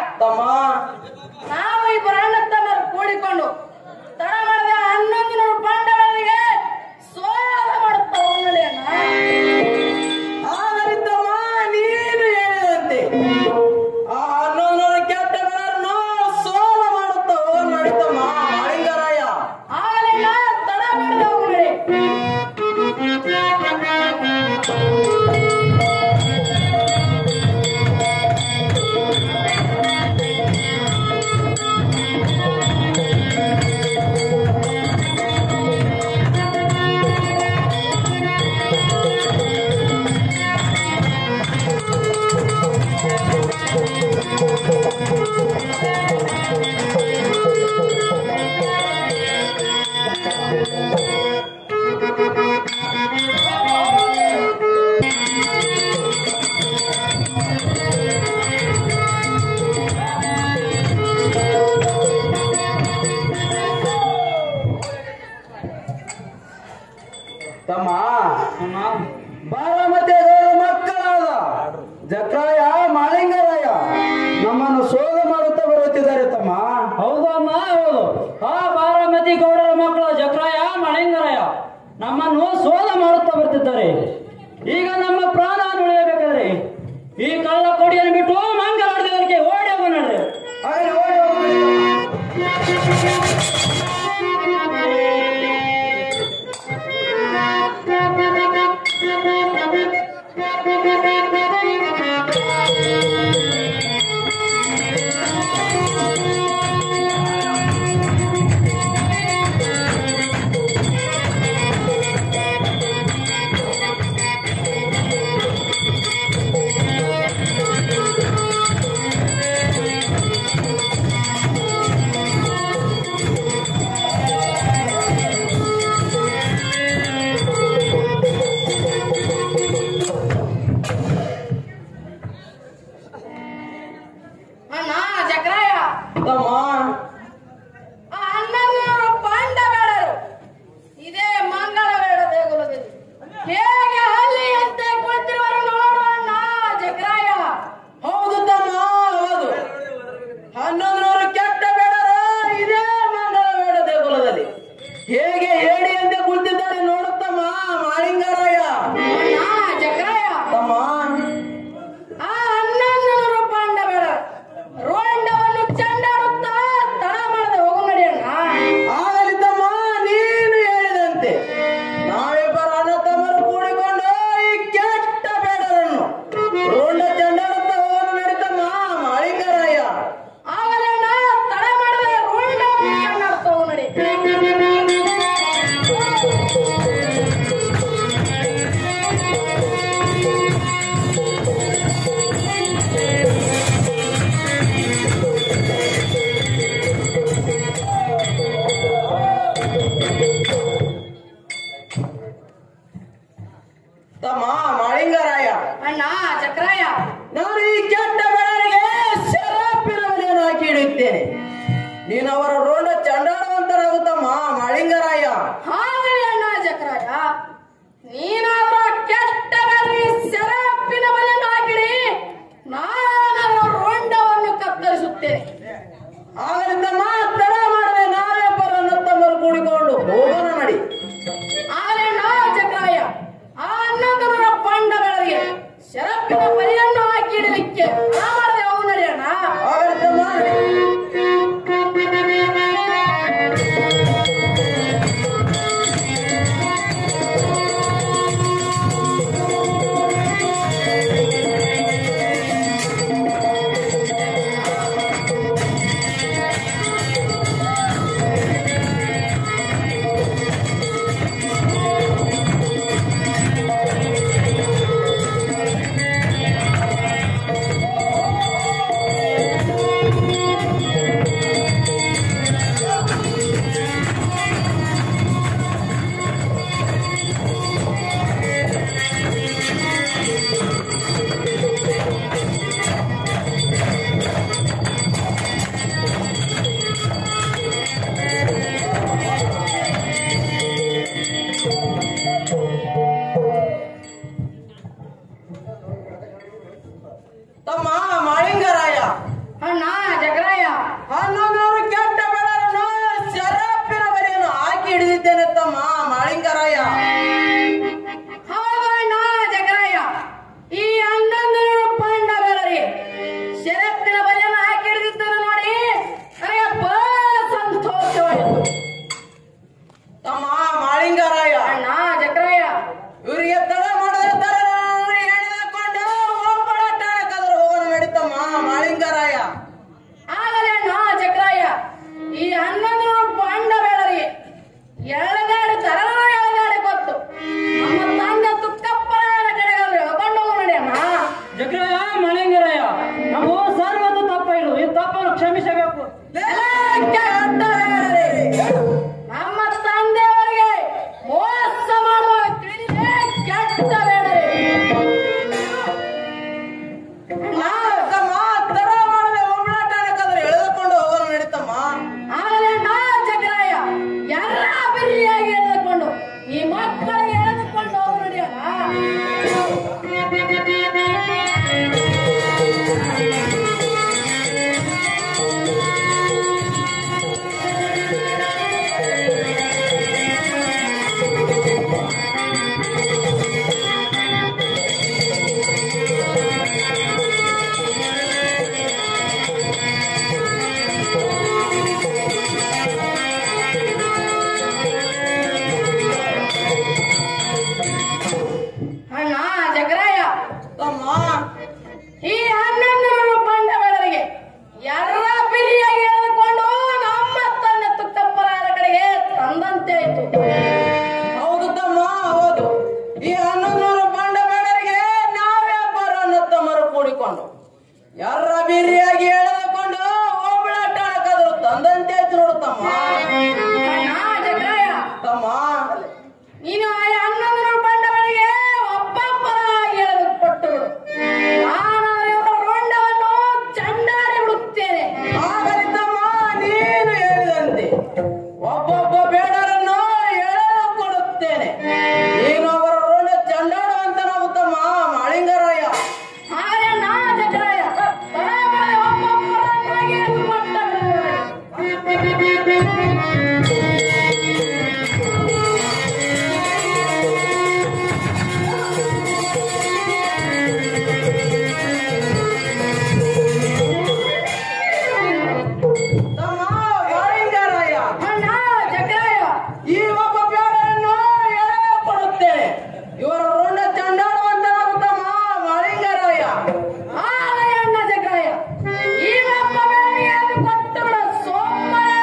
ತಮ್ಮ ನಾವು ಇಬ್ಬರು ಅಣ್ಣ ತಮ್ಮರು ಕೂಡಿಕೊಂಡು ತಡ ಮಾಡದೆ ಹನ್ನೊಂದು ನೂರು ಪಾಂಡವರಿಗೆ ಸೋಯಾದ ಮಾಡುತ್ತ ಉನ್ನಡೆಯನ್ನ ಆಗಲಿ ತಮ್ಮ ನೀನು ಹೇಳಿದಂತೆ ಆ ಹನ್ನೊಂದು ಕೆಟ್ಟ ಬೆಳರನ್ನು ಸೋಲ ಮಾಡುತ್ತವೋ ನಡಿತಮ್ಮ ಮಾಳಿಂಗರಾಯ ಆಗಲಿಲ್ಲ ತಡ ಮಾಡದೆ ಉನ್ನಡೆ ತಮ್ಮ ಬಾರಾಮತಿ ಗೌಡ ಮಕ್ಕಳಾದ ಜಕ್ರಾಯ ಮಾಳಿಂಗರಾಯ ನಮ್ಮನ್ನು ಸೋಲ ಮಾಡುತ್ತಾ ಬರುತ್ತಿದ್ದಾರೆ ತಮ್ಮ ಹೌದು ಅಮ್ಮ ಹೌದು ಆ ಬಾರಾಮತಿ ಗೌಡರ ಮಕ್ಕಳು ಜಕ್ರಾಯ ಮಣಿಂಗರಾಯ ನಮ್ಮನ್ನು ಸೋಲ ಮಾಡುತ್ತಾ ಬರ್ತಿದ್ದಾರೆ ಈಗ ನಮ್ಮ ಪ್ರಾಣ ಉಳಿಯಬೇಕಾದ್ರೆ ಈ ಕಳ್ಳ ಕೊಡಿಯನ್ನು ಬಿಟ್ಟು ಮಂಗಲಾಡದವರಿಗೆ ಓಡಿ ಹೋಗೋಣ ನಡ್ರಿ. ಹಾಗೆ ಓಡಿ ಹೋಗ್ಬಿಡಿ. ಅಣ್ಣ ಜಕ್ರಾಯ ತಮ್ಮ ಆ ಹನ್ನೊಂದು ನೂರು ಪಾಂಡವೇಡರು ಇದೇ ಮಂಗಳವೇಡ ದೇಗುಲದಲ್ಲಿ ಹೇಗೆ ಹಲ್ಲಿಯಂತೆ ಕುಳಿತಿರುವರು ನೋಡೋಣ ಜಕ್ರಾಯ ಹೌದು ತಮ್ಮ ಹೌದು ಹನ್ನೊಂದು ನೂರು ಕೆಟ್ಟ ಬೇಡರ ಇದೇ ಮಂಗಳವೇಡ ದೇಗುಲದಲ್ಲಿ ಹೇಗೆ ಹೇಳಿ ಅಂತ ಕುಳಿತಿದ್ದಾರೆ ನೋಡುತ್ತಮ್ಮ ಮಾಳಿಂಗರಾಯ ಅಣ್ಣ ಜಕ್ರಾಯ ತಮ್ಮ ಆ ಹನ್ನೊಂದು ನೂರು ಪಾಂಡವೇಡ ರೋಂಡವನ್ನು ಚೆಂಡಾಡುತ್ತಾ ತಡ ಮಾಡದೆ ಹೋಗು ನಡಿಯಣ್ಣ ಆಗಲಿ ತಮ್ಮ ನೀನು ಹೇಳಿದಂತೆ ನಾವಿಬ್ಬರು ಅಣ್ಣ ತಮ್ಮರು ಕೂಡಿಕೊಂಡು ಈ ಕೆಟ್ಟ ಬೇಡರನ್ನು ರೋಂಡ ಚಂಡಾಡುತ್ತಾ ಹೋಗಲು ನಡೀತಮ್ಮ ಮಾಳಿಂಗರಾಯ ಆಗಲಣ್ಣ ತಡ ಮಾಡದೆ ರೋಂಡವನ್ನು ಚೆಂಡಾಡುತ್ತಾ ಹೋಗು ನಡಿ ತಮ್ಮ ಮಾಳಿಂಗರಾಯ ಅಣ್ಣ ಚಕ್ರಾಯ ನಾನು ಈ ಕೆಟ್ಟ ಬೆಳರಿಗೆ ಶರಾಪಿನ ಬಲೆಯನ್ನು ಹಾಕಿ ಹಿಡಿಯುತ್ತೇನೆ ನೀನು ಅವರ ರೋಂಡ ಚಂಡಾಡುವಂತರಾಗುತ್ತಮ್ಮ ಮಾಳಿಂಗರಾಯ ಹಾಗಲಿ ಅಣ್ಣ ಚಕ್ರಾಯ ನೀನಾದ್ರ ಕೆಟ್ಟ ಬೆಳಗ್ಗೆ ಸೆರಪಿನ ಬಲೆಯನ್ನು ಹಾಕಿಡಿ ನಾನು ರೋಂಡವನ್ನು ಕತ್ತರಿಸುತ್ತೇನೆ ಆಗಲಿ ತಮ್ಮ ತಡ ಮಾಡದೆ ನಾವಿಬ್ಬರು ಅಣ್ಣ ತಮ್ಮರು ಕೂಡಿಕೊಂಡು ಹೋಗೋಣ ನಡಿ ಆಗಲೇ ಅಣ್ಣ ಚಕ್ರಾಯ ಆ ಹನ್ನೊಂದು ನೂರ ಪಂಡ ಬೆಳಗ್ಗೆ ಸೆರಪಿನ ಬಲೆಯನ್ನು ಹಾಕಿ ಇಡಲಿಕ್ಕೆ ತಡ ಮಾಡದೆ ಹೋಗು ನಡಿ ಅಣ್ಣ ಆಗಲಿ ತಮ್ಮ ನಡಿ. ತಮ್ಮ ಮಾಳಿಂಗರಾಯ ಅಣ್ಣ ಕ್ಷಮಿಸಬೇಕು ನಮ್ಮ ತಂದೆಯವರಿಗೆ ಮೋಸ ಮಾಡುವಾಗ ತಿಳಿದಿದೆ ಕೆಟ್ಟ ಬೇಡರೆ ತಮ್ಮ ತಡ ಮಾಡದೆ ಒಬ್ಬಳಾಟ ಆಡಕ್ಕಾದ್ರೆ ಎಳೆದುಕೊಂಡು ಹೋಗೋಣ ನಡೀತಮ್ಮ ಆಗಲೇ ನಾ ಜಗರಾಯ ಎಲ್ಲ ಬಿರಿಯಾಗಿ ಎಳೆದುಕೊಂಡು ಈ ಮಕ್ಕಳಿಗೆ ಎಳೆದುಕೊಂಡು ಹೋಗಿ ನಡೆಯೋಣ ಅಣ್ಣ ಜಗರಾಯ ತಮ್ಮ ಈ ಹನ್ನೊಂದು ನೂರು ಬಂಡ ಬೆಳರಿಗೆ ಎಲ್ಲ ಬಿರಿಯಾಗಿ ಎಳೆದುಕೊಂಡು ನಮ್ಮ ತಂದೆ ತುಕ್ಕಪ್ಪರಾದ ಕಡೆಗೆ ತಂದಂತೆ ಆಯ್ತು ಹೌದು ತಮ್ಮ ಹೌದು ಈ ಹನ್ನೊಂದು ನೂರು ಬಂಡ ಬೇಡರಿಗೆ ನಾವೇ ಬರೋಣ ತಮ್ಮರು ಕೂಡಿಕೊಂಡು ಯಾರ ಬಿರಿಯಾಗಿ ಎಳೆದುಕೊಂಡು ಒಬ್ಬಳಾಟ ಆಡಕ್ಕಾದ್ರು ತಂದಂತೆ ಆಯ್ತು ನೋಡು ತಮ್ಮ ಅಣ್ಣ ಜಗರಾಯ ತಮ್ಮ ನೀನು ಆ ಹನ್ನೊಂದು ನೂರು ಬಂಡ ಬೆಳಗ್ಗೆ ಒಬ್ಬೊಬ್ಬರಾಗಿ ಎಳೆದು ಕೊಟ್ಟು ಬಿಡು ನಾನು ಇವರ ರೋಂಡವನ್ನು ಚಂಡಾಡಿ ಬಿಡುತ್ತೇನೆ ಆಗಲಿ ತಮ್ಮ ನೀನು ಹೇಳಿದಂತೆ ಒಬ್ಬೊಬ್ಬ ಬೇಡರನ್ನು ಎಳೆದು ಕೊಡುತ್ತೇನೆ ನೀನು ಅವರ ಋಣ ಚಂಡಾಡುವಂತ ನಾವು ತಮ್ಮ ಮಾಳಿಂಗರಾಯ ಹಾಗೆ ನಾ ಜಗರಾಯ ತಲೆಮಾರಿ ಒಬ್ಬೊಬ್ಬರನ್ನಾಗಿ ಎಳೆದು ಕೊಟ್ಟ ಬಿಡುವೆ. ತಮ್ಮ ಮಾಳಿಂಗರಾಯ ಅಣ್ಣ ಜಗರಾಯ ಈ ಒಬ್ಬ ಬೇಡರನ್ನು ಎಳೆದು ಕೊಡುತ್ತೇನೆ ಇವರ ಋಣ ಚಂಡಾಡುವಂತ ನಾವು ತಮ್ಮ ಮಾಳಿಂಗರಾಯ ಹಾಗೆ ಅಣ್ಣ ಜಗರಾಯ ಈ ಒಬ್ಬ ಬೆಳಗ್ಗೆ ಎಳೆದು ಕೊಟ್ಟು ಬಿಡು ಸೋಮರೇ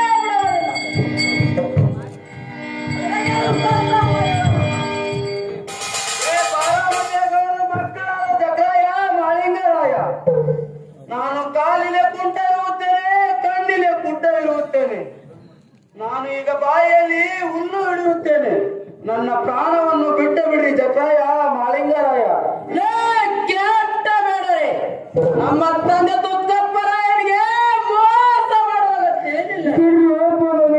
ಏ ಬಾರಾಮತಿಯಗೌಡರ ಮಕ್ಕಳಾದ ಜಗ್ರಾಯ ಮಾಳಿಂಗರಾಯ ನಾನು ಕಾಲಿಲೆ ಕುಂಟ ಇರುತ್ತೇನೆ ಕಣ್ಣಿಲೆ ಕುಂಟ ಇರುತ್ತೇನೆ ನಾನು ಈಗ ಬಾಯಲ್ಲಿ ಹುಲ್ಲು ಹಿಡಿಯುತ್ತೇನೆ ನನ್ನ ಪ್ರಾಣವನ್ನು ಬಿಟ್ಟು ಬಿಡಿ ಜಗ್ರಾಯ ಮಾಳಿಂಗರಾಯ ಲೇ, ಕೆಟ್ಟ ಬೇಡರೆ ನಮ್ಮ ತಂದೆ ತುತ್ತಪ್ಪರಾಯನಿಗೆ ಮೋಸ ಮಾಡುವಾಗ ತಿಳಿದಿಲ್ಲ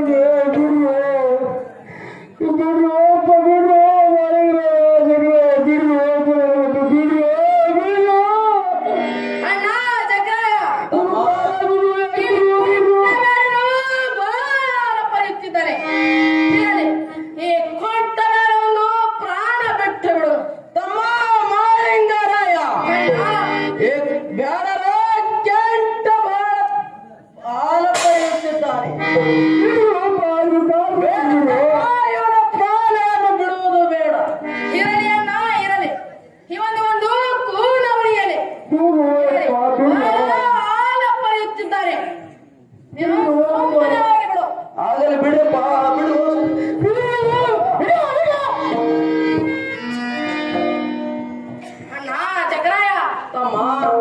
ಅಣ್ಣ ಜಗರಾಯ ಪರೀಕ್ಷಿದ್ದಾರೆ ಇರಲಿ ಈ ಕೊಂಟ ಮೇಲೆ ಒಂದು ಪ್ರಾಣ ಬಿಟ್ಟು ಬಿಡು ತಮ್ಮ ಮಾಳಿಂಗರಾಯ ಏ ಬ್ಯಾಡರ ಕೆಂಟ ಹಾಲ ಪಡೆಯುತ್ತಿದ್ದಾನೆ ಇವನ ಪ್ರಾಣವನ್ನು ಬಿಡುವುದು ಬೇಡ ಇರಲಿ ಅಣ್ಣ ಇರಲಿ ಇವನ ಒಂದು ಕೂನ ಉಳಿಯಲಿ ಹಾಲ ಪಡೆಯುತ್ತಿದ್ದಾರೆ ನೀನು ಸುಮ್ಮನೆಯಾಗಿ ಬಿಡು ಆಗಲಿ ಬಿಡಪ್ಪ ಬಿಡು ಅಣ್ಣ ಜಗರಾಯ ತಮ್ಮ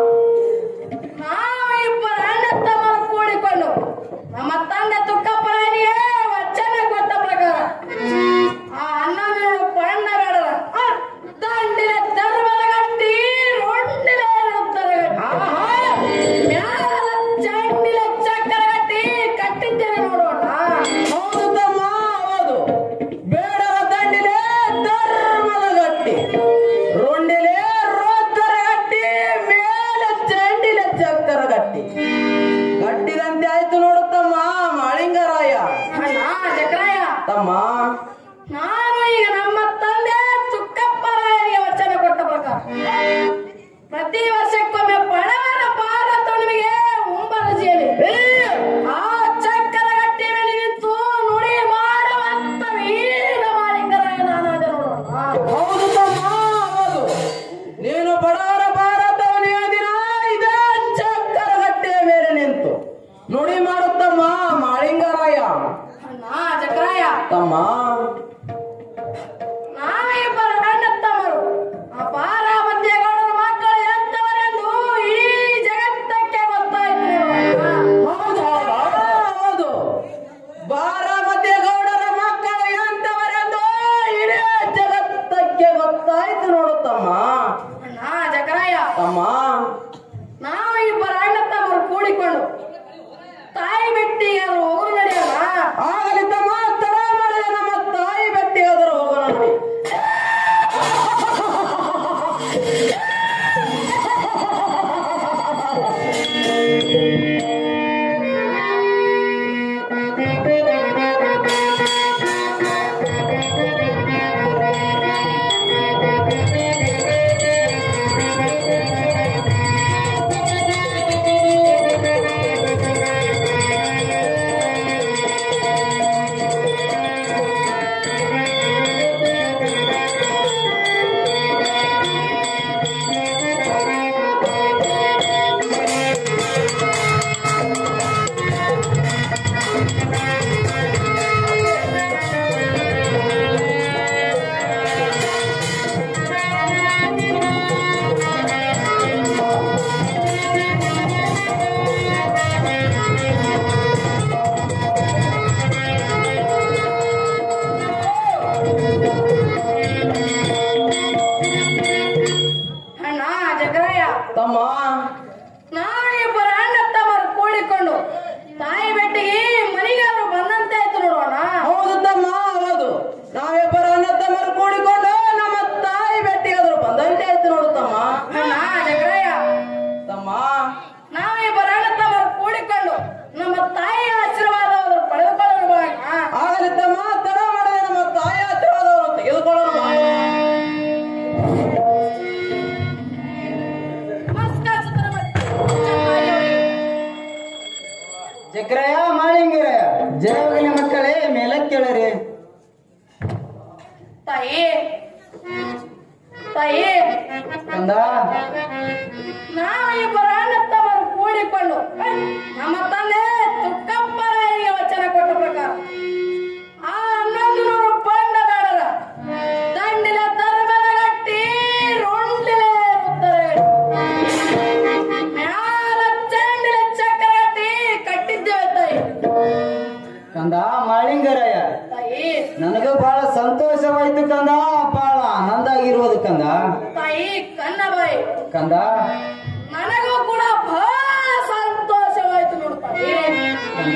ನಾವು ಇಬ್ಬರು ಅಣ್ಣ ತಮ್ಮರು ಕೂಡಿಕೊಂಡು ನಮ್ಮ ತಂದೆ ತುಕ್ಕಪ್ಪನಿಗೆ ವಚನ ಕೊಟ್ಟ ಪ್ರಕಾರ ಆ ಹನ್ನೊಂದು ಬಣ್ಣ ಬೇಡದ ಆ, ದಂಡಿನ ಧರ್ಮದ ಗಟ್ಟಿ ರೊಂಡಿನ ತರಗಟ್ಟಿ ಮ್ಯಾಲದ ಚಂಡಿಲ ಚಕ್ರ ಗಟ್ಟಿ ಕಟ್ಟಿದ್ದೇನೆ ನೋಡೋಣ ಹೌದು ತಮ್ಮ ಹೌದು ಬೇಡರ ದಂಡಿಲೆ ಧರ್ಮದ ಗಟ್ಟಿ ರೊಂಡಿಲೆ ರೋತ್ತರ ಗಟ್ಟಿ ಮೇಲೆ ಚಂಡಿಲೆ ಚಕ್ಕರ ಗಟ್ಟಿ ಗಟ್ಟಿದಂತೆ ಆಯ್ತು ನೋಡು ತಮ್ಮ ಮಾಳಿಂಗರಾಯ ಅಣ್ಣ ಜಕ್ರಾಯ ತಮ್ಮ ನಾನು ಈಗ ನಮ್ಮ ತಂದೆ ತುಕ್ಕಪ್ಪರಾಯರಿಗೆ ವಚನ ಕೊಟ್ಟ ಪ್ರಕಾರ ಪ್ರತಿ ವರ್ಷಕ್ಕೊಮ್ಮೆ ಬಡವರ ಪಾದ ತೊಳುವಿಗೆ ಉಂಬರಜಿಯಲ್ಲಿ ಆ ಚಕ್ಕರ ಗಟ್ಟಿ ಮೇಲೆ ನಿಂತು ನುಡಿ ಮಾಡುವಂತ ವೀರ ಮಾಲಿಂಗರಾಯ ನಾನಾದ ನೋಡೋಣ ಹೌದು ತಮ್ಮ ಹೌದು ನೀನು ಬಡವರ ಭಾರತವನ್ನು ದಿನ ಇದೇ ಚಕ್ಕರ ಗಟ್ಟೆಯ ಮೇಲೆ ಚಕ್ರಯ ಮಾಳಿಂಗರಯ ಜಯವಾಗಲಿ ಮಕ್ಕಳೇ ಮೇಲಕ್ಕೆ ಕೇಳರಿ ತಾಯಿ ತಾಯಿ ಕಂದ ನಾವು ಇಬ್ಬರ ಅಣ್ಣ ತಮ್ಮರು ಕೂಡಿಕೊಂಡು ನಮ್ಮ ತಂದೆ ತುಕ್ಕಪ್ಪರಾಯಿಗೆ ವಚನ ಕೊಟ್ಟ ಪ್ರಕಾರ ಆ ಹನ್ನೊಂದು ನೂರು ಪಂಡಗಾರರ ದಂಡಿಲ ಧರ್ಮದ ಗಟ್ಟಿ ರೊಂಡಿಲೆ ಉತ್ತರ ಮ್ಯಾಲ ಚಂಡಿಲ ಚಕ್ರ ಗಟ್ಟಿ ಕಟ್ಟಿದ್ದೇವೆ ತಾಯಿ ಕಂದ ಮಾಳಿಂಗರಯ ತಾಯಿ ನನಗೂ ಬಹಳ ಸಂತೋಷವಾಯ್ತು ಕಂದ ಬಹಳ ಆನಂದ ಆಗಿರುವುದು ಕಂದ ತಾಯಿ ಕನ್ನಬಾಯಿ ಕಂದ ನನಗೂ ಕೂಡ ಬಹಳ ಸಂತೋಷವಾಯ್ತು ನೋಡು ತಾಯಿ ಕಂದ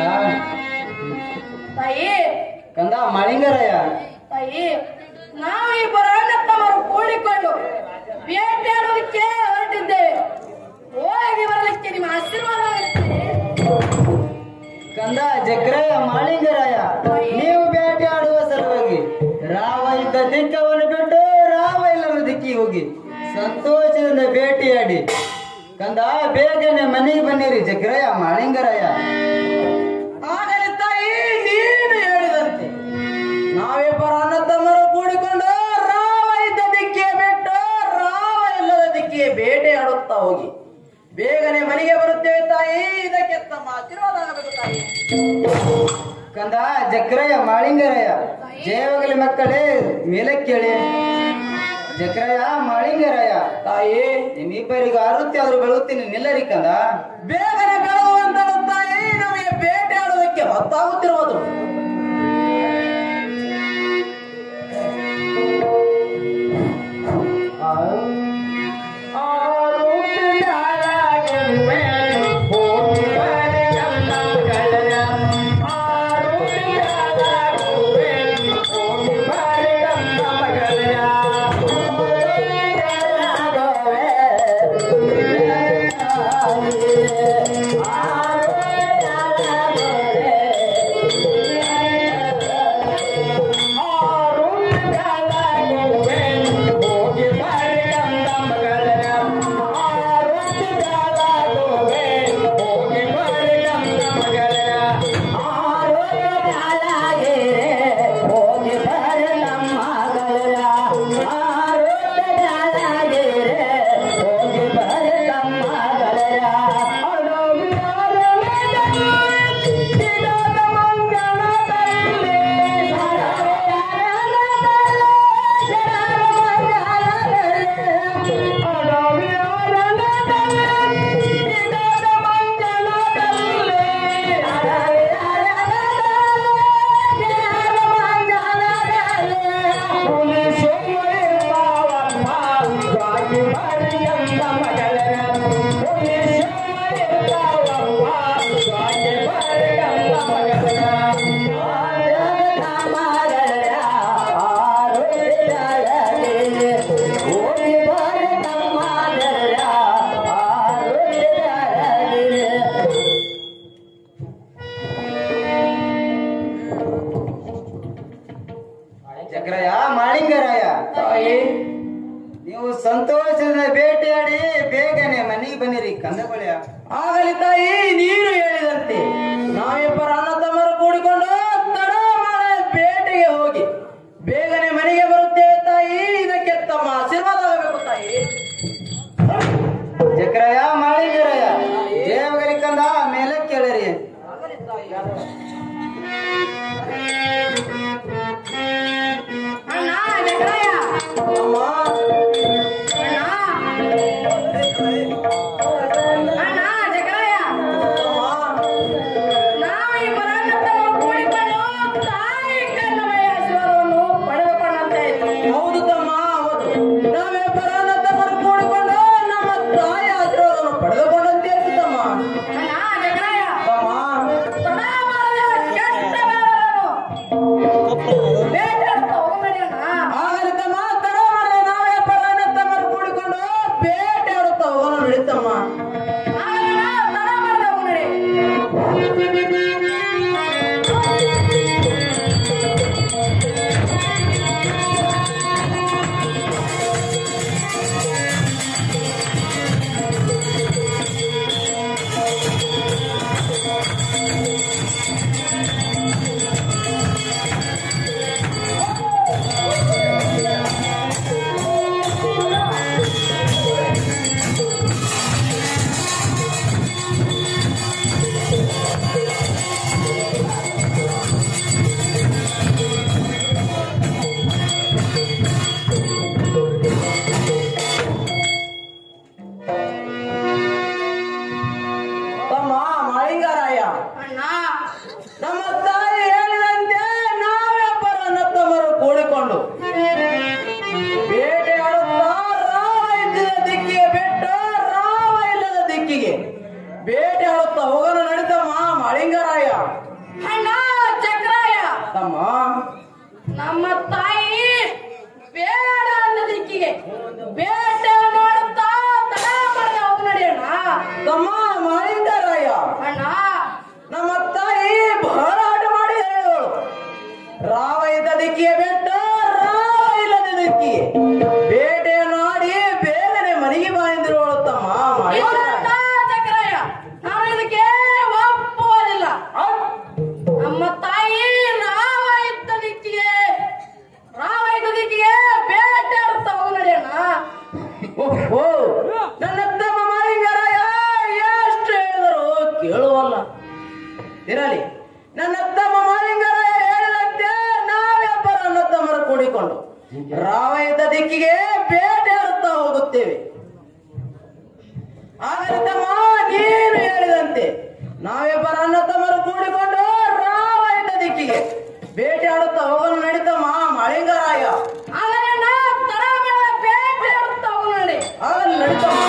ತಾಯಿ ಕಂದ ಮಾಳಿಂಗರಯ ತಾಯಿ ನಾವು ಇಬ್ಬರು ಅಣ್ಣ ತಮ್ಮರು ಕೂಡಿಕೊಂಡು ಬೇಟೆಯಾಡೋದಕ್ಕೆ ಹೊರಟಿದ್ದೇವೆ ಹೋಗಿ ಬರಲಿಕ್ಕೆ ನಿಮ್ಮ ಆಶೀರ್ವಾದ ಇರುತ್ತೆ. ಕಂದ ಜಕ್ರಯ ಮಾಳಿಂಗರಾಯ ನೀವು ಬೇಟೆ ಆಡುವ ಸಲುವಾಗಿ ರಾವ ಇದ್ದ ದಿಕ್ಕವನ್ನು ಬಿಟ್ಟು ರಾವ ಇಲ್ಲದ ದಿಕ್ಕಿಗೆ ಹೋಗಿ ಸಂತೋಷದಿಂದ ಭೇಟಿಯಾಡಿ ಕಂದ ಬೇಗನೆ ಮನೆಗೆ ಬನ್ನಿರಿ ಜಕ್ರಯ ಮಾಳಿಂಗರಾಯ ಆಗಲಿ ತಾಯಿ ನೀನು ಹೇಳಿದಂತೆ ನಾವಿಬ್ಬರು ಅಣ್ಣ ತಮ್ಮರು ಕೂಡಿಕೊಂಡು ರಾವ ಇದ್ದ ದಿಕ್ಕಿಗೆ ಬಿಟ್ಟು ರಾವ ಇಲ್ಲದ ದಿಕ್ಕಿಗೆ ಬೇಟೆಯಾಡುತ್ತಾ ಹೋಗಿ ಬೇಗನೆ ಮನೆಗೆ ಬರುತ್ತೇವೆ ತಾಯಿ ಇದಕ್ಕೆ ತಮ್ಮ ಆಶೀರ್ವಾದ ಆಗಬೇಕು ತಾಯಿ ಕಂದ ಜಕ್ರಯ ಮಾಳಿಂಗರಾಯ ಜಯವಾಗಲಿ ಮಕ್ಕಳೇ ಮೇಲೆ ಕೇಳಿ ಜಕ್ರಯ ಮಾಳಿಂಗರಾಯ ತಾಯಿ ನಿಮ್ಮಿಬ್ಬರಿಗೆ ಆರುತ್ತಿ ಆದ್ರೂ ಬೆಳುತ್ತೀನಿ ನಿಲ್ಲರಿ ಕಂದ ಬೇಗನೆ ಬೆಳಗುವಂತ ತಾಯಿ ನಮಗೆ ಬೇಟೆಯಾಡುವುದಕ್ಕೆ ಹೊತ್ತಾಗುತ್ತಿರುವುದು ಜಕ್ರಯ ಮಾಳಿಂಗರಾಯ ತಾಯಿ ನೀವು ಸಂತೋಷದಿಂದ ಭೇಟಿಯಾಡಿ ಬೇಗನೆ ಮನೆಗೆ ಬನ್ನಿರಿ ಕಂದಗೊಳ್ಳೆಯ ಆಗಲಿ ತಾಯಿ ನೀನು ಹೇಳಿದಂತೆ ನಾವಿಬ್ಬರು ಅಣ್ಣ ತಮ್ಮರು ಕೂಡಿಕೊಂಡು ತಡ ಮಾಡದೆ ಬೇಟೆಗೆ ಹೋಗಿ ಬೇಗನೆ ಮನೆಗೆ ಬರುತ್ತೇವೆ ತಾಯಿ ಇದಕ್ಕೆ ತಮ್ಮ ಆಶೀರ್ವಾದ ಆಗಬೇಕು ತಾಯಿ ಜಕ್ರಯ ಮಾಳಿಂಗರಾಯ ಜಯವಾಗಲಿ ಕಂದ ಮೇಲೆ ಕೇಳಿರಿ ಆಗಲಿ ತಾಯಿ ಅಣ್ಣ ಜಗ್ರಾಯ ಅಮ್ಮ ಅಣ್ಣ ಅಣ್ಣ ಜಗ್ರಾಯ ಅಮ್ಮ ನಾವು ಇಬ್ಬರ ಅಣ್ಣ ನಮ್ಮ ತಾಯಿ ಹೇಳಿದಂತೆ ನಾವೇ ಪರನತ್ತಮರು ಕೂಡಿಕೊಂಡು ಬೇಟೆಯಾಡುತ್ತಾ ರಾವ ಇದ್ದ ದಿಕ್ಕಿಗೆ ಬಿಟ್ಟು ರಾವ ಇಲ್ಲದ ದಿಕ್ಕಿಗೆ ಬೇಟೆಯಾಡುತ್ತಾ ಹೋಗಲು ನಡೀತಮ್ಮ ಮಳಿಂಗರಾಯ ಅಣ್ಣ ಚಕ್ರಾಯ ತಮ್ಮ ನಮ್ಮ ತಾಯಿ ಬೇಡ ಅನ್ನೋ ದಿಕ್ಕಿಗೆ ಬೇಟೆ ಮಾಡುತ್ತಾ ತಡ ಮಾಡದೆ ಹೋಗಿ ನಡೆಯೋಣ ತಮ್ಮ ಮಳಿಂಗರಾಯ ಅಣ್ಣ ನಮ್ಮ ತಾಯಿ ಬಹಳ ಆಟ ಮಾಡಿ ಹೇಳಿದಳು ರಾವ ಇದ್ದ ದಿಕ್ಕಿಗೆ ಬಿಟ್ಟು ರಾವ ಇಲ್ಲದ ದಿಕ್ಕಿಗೆ ಬೇಟೆಯನ್ನು ಆಡಿ ಬೇಗನೆ ಮನೆಗೆ ಬಾಯಿಂದಿರುವಳು ತಮ್ಮ ಮಳಿಂಗರಾಯ ಇಲ್ಲಂತ ಚಕ್ರಾಯ ನಾನು ಇದಕ್ಕೆ ಒಪ್ಪುವುದಿಲ್ಲ ನಮ್ಮ ತಾಯಿ ರಾವ ಇದ್ದ ದಿಕ್ಕಿಗೆ ರಾವ ಇದ್ದ ದಿಕ್ಕಿಗೆ ಬೇಟೆ ಆಡುತ್ತಾ ಹೋಗಿ ನಡೆಯೋಣ ಓಹೋ ನನ್ನ ತಮ್ಮ ಮಾಳಿಂಗರಾಯ ಎಷ್ಟು ಹೇಳಿದರು ಕೇಳುವಲ್ಲ ಇರಲಿ ನನ್ನ ತಮ್ಮ ಮಾಳಿಂಗರಾಯ ಹೇಳಿದಂತೆ ನಾವೆಬ್ಬರ ನನ್ನ ತಮ್ಮರು ಕೂಡಿಕೊಂಡು ರಾವ ಇದ್ದ ದಿಕ್ಕಿಗೆ ಬೇಟೆಯಾಡುತ್ತಾ ಹೋಗುತ್ತೇವೆ ಆದರೆ ತಮ್ಮ ನೀನು ಹೇಳಿದಂತೆ ನಾವೆಬ್ಬರ ಅಣ್ಣ ತಮ್ಮರು ಕೂಡಿಕೊಂಡು ರಾವ ಇದ್ದ ದಿಕ್ಕಿಗೆ ಬೇಟೆಯಾಡುತ್ತಾ ಹೋಗಲು ನಡೀತಮ್ಮ ಮಾಳಿಂಗರಾಯ ಆದರೆ ನಾ ತಡ ಮಾಡದೆ ಬೇಟೆ ಆಡುತ್ತಾ ಹೋಗಿ ನಡೆ ಆಗಲಿ ನಡೀತಮ್ಮ